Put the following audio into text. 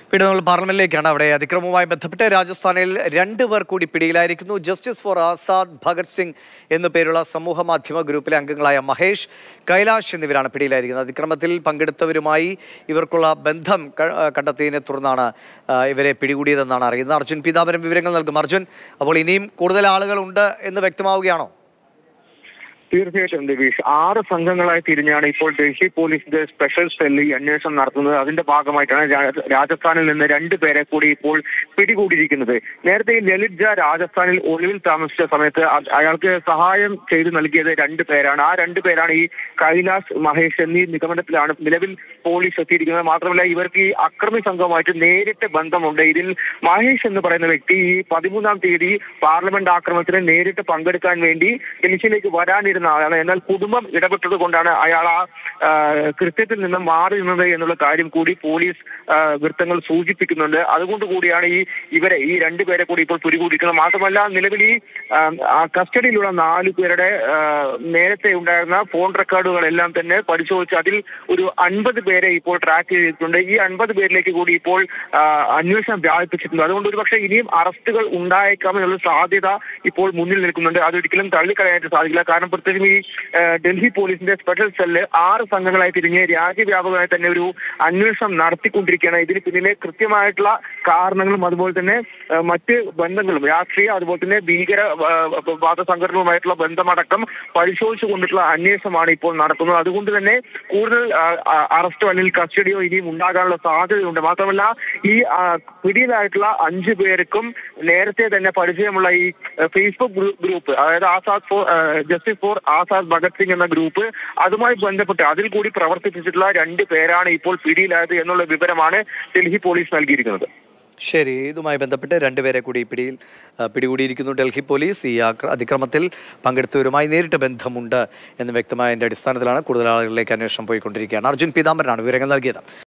പിന്നെ നമ്മൾ പാർലമെന്റിലേക്കാണ് അവിടെ അതിക്രമവുമായി ബന്ധപ്പെട്ട് രാജസ്ഥാനിൽ രണ്ട് പേർ കൂടി പിടിയിലായിരിക്കുന്നു ജസ്റ്റിസ് ഫോർ ആസാദ് ഭഗത് സിംഗ് എന്നു പേരുള്ള സമൂഹ മാധ്യമ ഗ്രൂപ്പിലെ അംഗങ്ങളായ മഹേഷ് കൈലാഷ് എന്നിവരാണ് പിടിയിലായിരിക്കുന്നത് അതിക്രമത്തിൽ പങ്കെടുത്തവരുമായി ഇവർക്കുള്ള ബന്ധം ക- ആ, കണ്ടെത്തിയതിനെ തുടർന്നാണ് ആ, ഇവരെ പിടികൂടിയതെന്നാണ് അറിയുന്നത് അർജുൻ പീതാംബരം വിവരങ്ങൾ നൽകും അർജുൻ അപ്പോൾ ഇനിയും കൂടുതൽ ആളുകളുണ്ട് എന്ന് വ്യക്തമാവുകയാണോ തീർച്ചയായിട്ടും ദിവീഷ് ആറ് സംഘങ്ങളായി തിരിഞ്ഞാണ് ഇപ്പോൾ ഡൽഹി പോലീസിന്റെ സ്പെഷ്യൽ സെല്ല് ഈ അന്വേഷണം നടത്തുന്നത് അതിന്റെ ഭാഗമായിട്ടാണ് രാജ- രാജസ്ഥാനിൽ നിന്ന് രണ്ട് പേരെ കൂടി ഇപ്പോൾ പിടികൂടിയിരിക്കുന്നത് നേരത്തെ ഈ ലളിത് ജ രാജസ്ഥാനിൽ ഒളിവിൽ താമസിച്ച സമയത്ത് അ- അയാൾക്ക് സഹായം ചെയ്തു നൽകിയത് രണ്ട് പേരാണ് ആ രണ്ട് പേരാണ് ഈ കൈലാസ് മഹേഷ് എന്നീ നിഗമനത്തിലാണ് നിലവിൽ പോലീസ് എത്തിയിരിക്കുന്നത് മാത്രമല്ല ഇവർക്ക് ഈ അക്രമി സംഘവുമായിട്ട് നേരിട്ട് ബന്ധമുണ്ട് ഇതിൽ മഹേഷ് എന്ന് പറയുന്ന വ്യക്തി ഈ പതിമൂന്നാം തീയതി പാർലമെന്റ് ആക്രമണത്തിന് നേരിട്ട് പങ്കെടുക്കാൻ വേണ്ടി ഡൽഹിയിലേക്ക് വരാനിരുന്ന ആളാണ് എന്നാൽ കുടുംബം ഇടപെട്ടത് കൊണ്ടാണ് അയാൾ ആ ആ, കൃത്യത്തിൽ നിന്ന് മാറി നിന്നത് എന്നുള്ള കാര്യം കൂടി പോലീസ് ആ, വൃത്തങ്ങൾ സൂചിപ്പിക്കുന്നുണ്ട് അതുകൊണ്ട് കൂടിയാണ് ഈ ഇവരെ ഈ രണ്ടുപേരെ കൂടി ഇപ്പോൾ പിടികൂടിയിരിക്കുന്നത് മാത്രമല്ല നിലവിൽ ഈ ആ, ആ കസ്റ്റഡിയിലുള്ള നാലു പേരുടെ ആ, നേരത്തെ ഉണ്ടായിരുന്ന ഫോൺ റെക്കോർഡുകളെല്ലാം തന്നെ പരിശോധിച്ച് അതിൽ ഒരു അൻപത് പേരെ ഇപ്പോൾ ട്രാക്ക് ചെയ്തിട്ടുണ്ട് ഈ അൻപത് പേരിലേക്ക് കൂടി ഇപ്പോൾ ആ, അന്വേഷണം വ്യാപിപ്പിച്ചിട്ടുണ്ട് അതുകൊണ്ട് ഒരു പക്ഷേ ഇനിയും അറസ്റ്റുകൾ ഉണ്ടായേക്കാമെന്നുള്ള സാധ്യത ഇപ്പോൾ മുന്നിൽ നിൽക്കുന്നുണ്ട് അതൊരിക്കലും തള്ളിക്കളയാനായിട്ട് സാധിക്കില്ല കാരണം പ്രത്യേകിച്ചും ഈ ആ, ഡൽഹി പോലീസിന്റെ സ്പെഷ്യൽ സെല്ല് ആറ് സംഘങ്ങളായി തിരിഞ്ഞ് രാജ്യവ്യാപകമായി തന്നെ ഒരു അന്വേഷണം നടത്തിക്കൊണ്ടിരിക്കുകയാണ് ഇതിന് പിന്നിലെ കൃത്യമായിട്ടുള്ള കാരണങ്ങളും അതുപോലെ തന്നെ ആ, മറ്റ് ബന്ധങ്ങളും രാഷ്ട്രീയ അതുപോലെ തന്നെ ഭീകര ആ, വാദ സംഘടനകളുമായിട്ടുള്ള ബന്ധമടക്കം പരിശോധിച്ചു കൊണ്ടിട്ടുള്ള അന്വേഷണമാണ് ഇപ്പോൾ നടക്കുന്നത് അതുകൊണ്ട് തന്നെ കൂടുതൽ ആ, ആ, അറസ്റ്റോ അല്ലെങ്കിൽ കസ്റ്റഡിയോ ഇനിയും ഉണ്ടാകാനുള്ള സാധ്യതയുണ്ട് മാത്രമല്ല ഈ ആ, പിടിയിലായിട്ടുള്ള അഞ്ചു പേർക്കും നേരത്തെ തന്നെ പരിചയമുള്ള ഈ ആ, ഫേസ്ബുക്ക് ഗ്രൂ- ഗ്രൂപ്പ് അതായത് ആസാദ് ഫോർ ആ, ജസ്റ്റിസ് ഫോർ ആസാദ് ഭഗത് സിംഗ് എന്ന ഗ്രൂപ്പ് അതുമായി ബന്ധപ്പെട്ട് അതിൽ കൂടി പ്രവർത്തിപ്പിച്ചിട്ടുള്ള രണ്ട് പേരാണ് ഇപ്പോൾ പിടിയിലായത് എന്നുള്ള വിവരമാണ് ഡൽഹി പോലീസ് നൽകിയിരിക്കുന്നത് ശരി ഇതുമായി ബന്ധപ്പെട്ട് രണ്ടുപേരെ കൂടി പിടിയിൽ ആ, പിടികൂടിയിരിക്കുന്നു ഡൽഹി പോലീസ് ഈ ആക്ര- അതിക്രമത്തിൽ പങ്കെടുത്തവരുമായി നേരിട്ട് ബന്ധമുണ്ട് എന്ന് വ്യക്തമായതിന്റെ അടിസ്ഥാനത്തിലാണ് കൂടുതൽ ആളുകളിലേക്ക് അന്വേഷണം പോയിക്കൊണ്ടിരിക്കുകയാണ് അർജുൻ പീതാംബരനാണ് വിവരങ്ങൾ നൽകിയത്